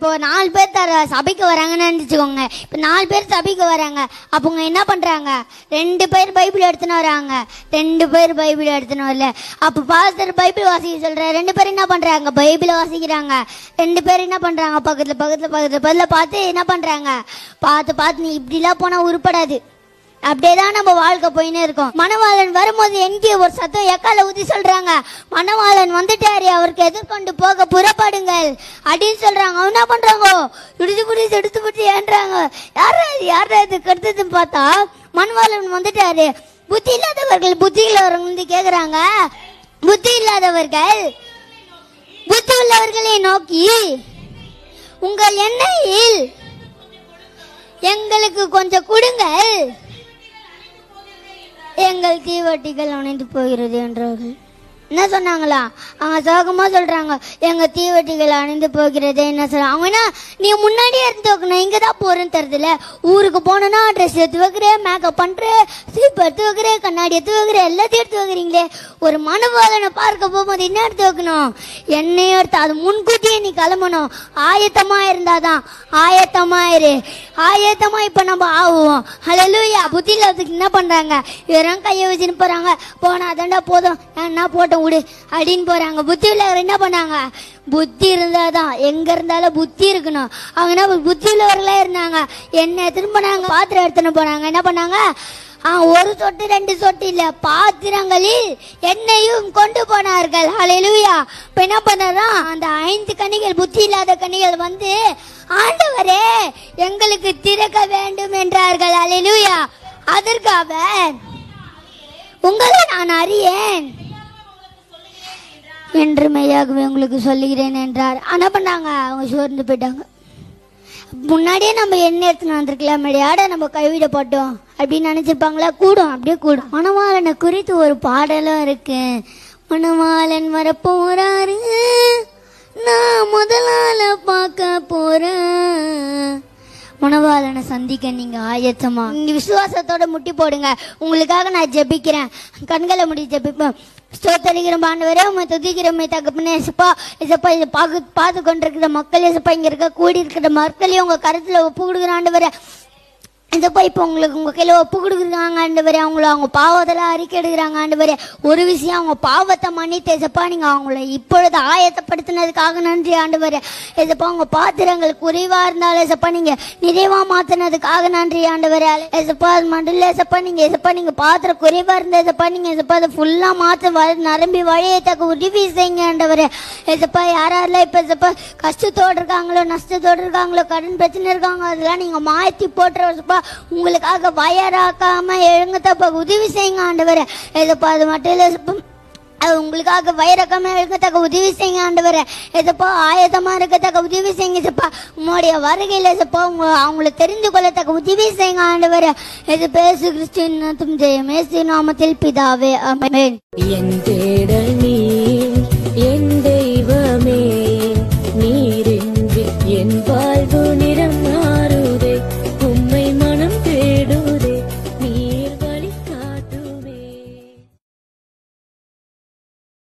இப்போ நாலு பேர் தர சபைக்கு வராங்கன்னு நினச்சிக்கோங்க இப்போ நாலு பேர் சபைக்கு வராங்க அப்போங்க என்ன பண்ணுறாங்க ரெண்டு பேர் பைபிள் எடுத்துன்னு வராங்க ரெண்டு பேர் பைபிள் எடுத்துன்னு வரல அப்போ பாஸ்டர் பைபிள் வாசிக்க சொல்ற ரெண்டு பேர் என்ன பண்ணுறாங்க பைபிளை வாசிக்கிறாங்க ரெண்டு பேர் என்ன பண்ணுறாங்க பக்கத்தில் பக்கத்தில் பக்கத்தில் பக்கத்தில் பார்த்து என்ன பண்ணுறாங்க பார்த்து பார்த்து நீ இப்படிலாம் போனால் உருப்படாது அப்படியே தான் நம்ம வாழ்க்கை போயினே இருக்கோம் மணவாளன் வரும்போது எங்கே ஒரு சத்தம் எக்கால ஊதி சொல்றாங்க மணவாளன் வந்துட்டாரு அவருக்கு எதிர்கொண்டு போக புறப்படுங்கள் அப்படின்னு சொல்றாங்க அவன் என்ன பண்றாங்க இடிச்சு பிடிச்சி எடுத்து பிடிச்சி ஏன்றாங்க யாரா இது யாரா இது கெடுத்ததுன்னு பார்த்தா மணவாளன் வந்துட்டாரு புத்தி இல்லாதவர்கள் புத்தி இல்லாதவர்கள் வந்து கேக்குறாங்க புத்தி இல்லாதவர்கள் புத்தி உள்ளவர்களை நோக்கி உங்கள் எண்ணெயில் எங்களுக்கு கொஞ்சம் கொடுங்கள் எங்கள் தீவட்டிகள் அணைந்து போகிறது என்றார்கள் என்ன சொன்னாங்களா அவங்க சோகமா சொல்றாங்க எங்க தீவட்டிகள் அணைந்து போகிறது என்ன சொல்றாங்க அவங்க என்ன நீ முன்னாடியே இருந்து வைக்கணும் இங்க தான் போறேன்னு தருதுல ஊருக்கு போனோன்னா ட்ரெஸ் எடுத்து வைக்கிறேன் மேக்கப் பண்றேன் சீப் எடுத்து வைக்கிறேன் கண்ணாடி எடுத்து வைக்கிறேன் எல்லாத்தையும் எடுத்து வைக்கிறீங்களே ஒரு மனுபாலனை பார்க்க போகும்போது என்ன எடுத்து வைக்கணும் என்னையும் எடுத்து அது முன்கூட்டியே நீ கிளம்பணும் ஆயத்தமா இருந்தாதான் ஆயத்தமா இரு ஆயத்தமா இப்ப நம்ம ஆகுவோம் ஹalleluya புத்தியில அதுக்கு என்ன பண்றாங்க வெறும் கையை வச்சுன்னு போறாங்க போனா அதாண்டா போதும் என்ன போட்டோம் விடு அப்படின்னு போறாங்க புத்தி உள்ளவர் என்ன பண்ணாங்க புத்தி இருந்தாதான் எங்க இருந்தாலும் புத்தி இருக்கணும் அவங்க என்ன புத்தி உள்ளவர்களா இருந்தாங்க என்ன எடுத்துன்னு போனாங்க பாத்திரம் எடுத்துன்னு போனாங்க என்ன பண்ணாங்க ஆ, ஒரு சொட்டு ரெண்டு சொட்டு இல்ல பாத்திரங்களில் எண்ணெயும் கொண்டு போனார்கள் ஹalleluya இப்ப என்ன பண்ணறா அந்த ஐந்து கனிகள் புத்தி இல்லாத கனிகள் வந்து ஆண்டவரே எங்களுக்கு திறக்க வேண்டும் என்றார்கள் ஹalleluya அதற்கு அவர் உங்களை நான் அறியேன் என்று மெய்யாகவே உங்களுக்கு சொல்லுகிறேன் என்றார் என்ன பண்ணாங்க அவங்க சோர்ந்து போயிட்டாங்க முன்னாடியே நம்ம என்ன எடுத்துன்னு வந்திருக்கலாம் ஆட நம்ம கைவிடப்பட்டோம் அப்படின்னு நினைச்சிருப்பாங்களா கூடும் அப்படியே கூடும் மணவாளனை குறித்து ஒரு பாடலும் இருக்கு மணவாளன் வரப்போறாரு நான் முதலால பார்க்க போறேன் மணவாளனை சந்திக்க நீங்க ஆயத்தமா நீங்க விசுவாசத்தோட முட்டி போடுங்க உங்களுக்காக நான் ஜெபிக்கிறேன் கண்களை முடி ஜெபிப்பேன் ஸ்தோத்தரிக்கிற ஆண்டவரே உண்மை துதிக்கிறமை தகப்பனே எசப்பா எசப்பா இதை பார்த்து பார்த்து கொண்டிருக்கிற மக்கள் எசப்பா இங்க இருக்க கூடி இருக்கிற மக்களையும் உங்க கருத்துல ஒப்பு கொடுக்குற ஆண்டவரே இந்தப்பா இப்போ உங்களுக்கு உங்க கையில ஒப்பு கொடுக்குறாங்க ஆண்டவரே அவங்கள அவங்க பாவத்தெல்லாம் அறிக்கை எடுக்கிறாங்க ஆண்டவரே ஒரு விஷயம் அவங்க பாவத்தை மன்னித்து எசப்பா நீங்க அவங்கள இப்பொழுது ஆயத்தப்படுத்தினதுக்காக நன்றி ஆண்டவரே எசப்பா உங்க பாத்திரங்கள் குறைவா இருந்தாலும் எசப்பா நீங்க நிறைவா மாத்தினதுக்காக நன்றி ஆண்டவரே எசப்பா அது மட்டும் இல்ல எசப்பா நீங்க எசப்பா நீங்க பாத்திரம் குறைவா இருந்த எசப்பா நீங்க எசப்பா அதை ஃபுல்லா மாத்த வ- நிரம்பி வழியத்தக்க உதவி செய்யுங்க ஆண்டவரே எசப்பா யாரெல்லாம் இப்ப எசப்பா கஷ்டத்தோடு இருக்காங்களோ நஷ்டத்தோடு இருக்காங்களோ கடன் பிரச்சனை இருக்காங்க அதெல்லாம் நீங்க மாத்தி போட்டுற எசப்பா உங்களுக்காக வயராக்காம எழுங்கத்தப்ப உதவி செய்யுங்க ஆண்டவரே எசப்பா அது மட்டும் இல்ல எசப்பா அது உங்களுக்காக வயிறக்கமா இருக்கத்தக்க உதவி செய்யுங்க ஆண்டவரே எதப்பா ஆயத்தமா இருக்கத்தக்க உதவி செய்யுங்க சப்பா உங்களுடைய வருகையில சப்பா உங்க அவங்கள தெரிந்து கொள்ளத்தக்க உதவி செய்யுங்க ஆண்டவரே எது பேசு கிறிஸ்டின் ஜெயம் ஏசு நாமத்தில் பிதாவே ஆமென் என் தேடல்